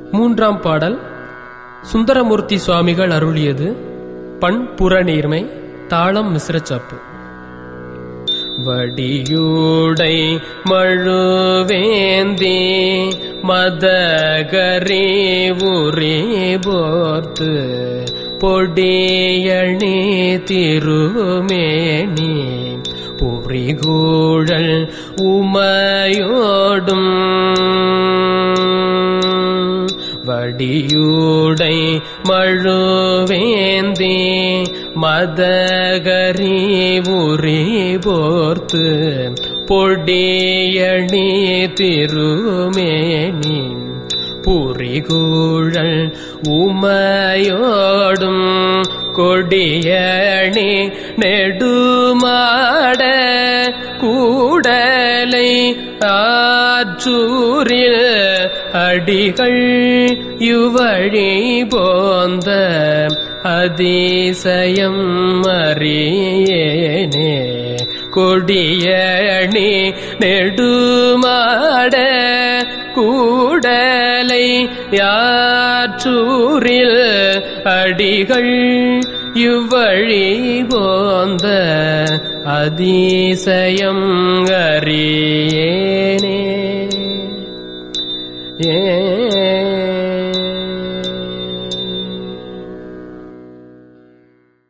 மூன்றாம் பாடல் சுந்தரமூர்த்தி சுவாமிகள் அருளியது பண் புறநீர்மை தாளம் மிஸ்ரச்சாப்பு வடியூடை மழுவேந்தி மதகரி உரி போர்த்து பொடியணி திருமேனி புரிகூழல் உமையோடும் வடியூடை மழுவேந்தி மதகரி உரி போர்த்து பொடியணி திருமேனி புரிகூழல் உமையோடும் கொடியணி நெடுமாட கூடலை ஆற்றூரில் அடிகள் யுவழி போந்த அதிசயம் அறியேனே கொடியணி நெடுமாட கூடலை யாற்றூரில் அடிகள் இவ்வழி போந்த அதிசயம் அறியேனே ஏ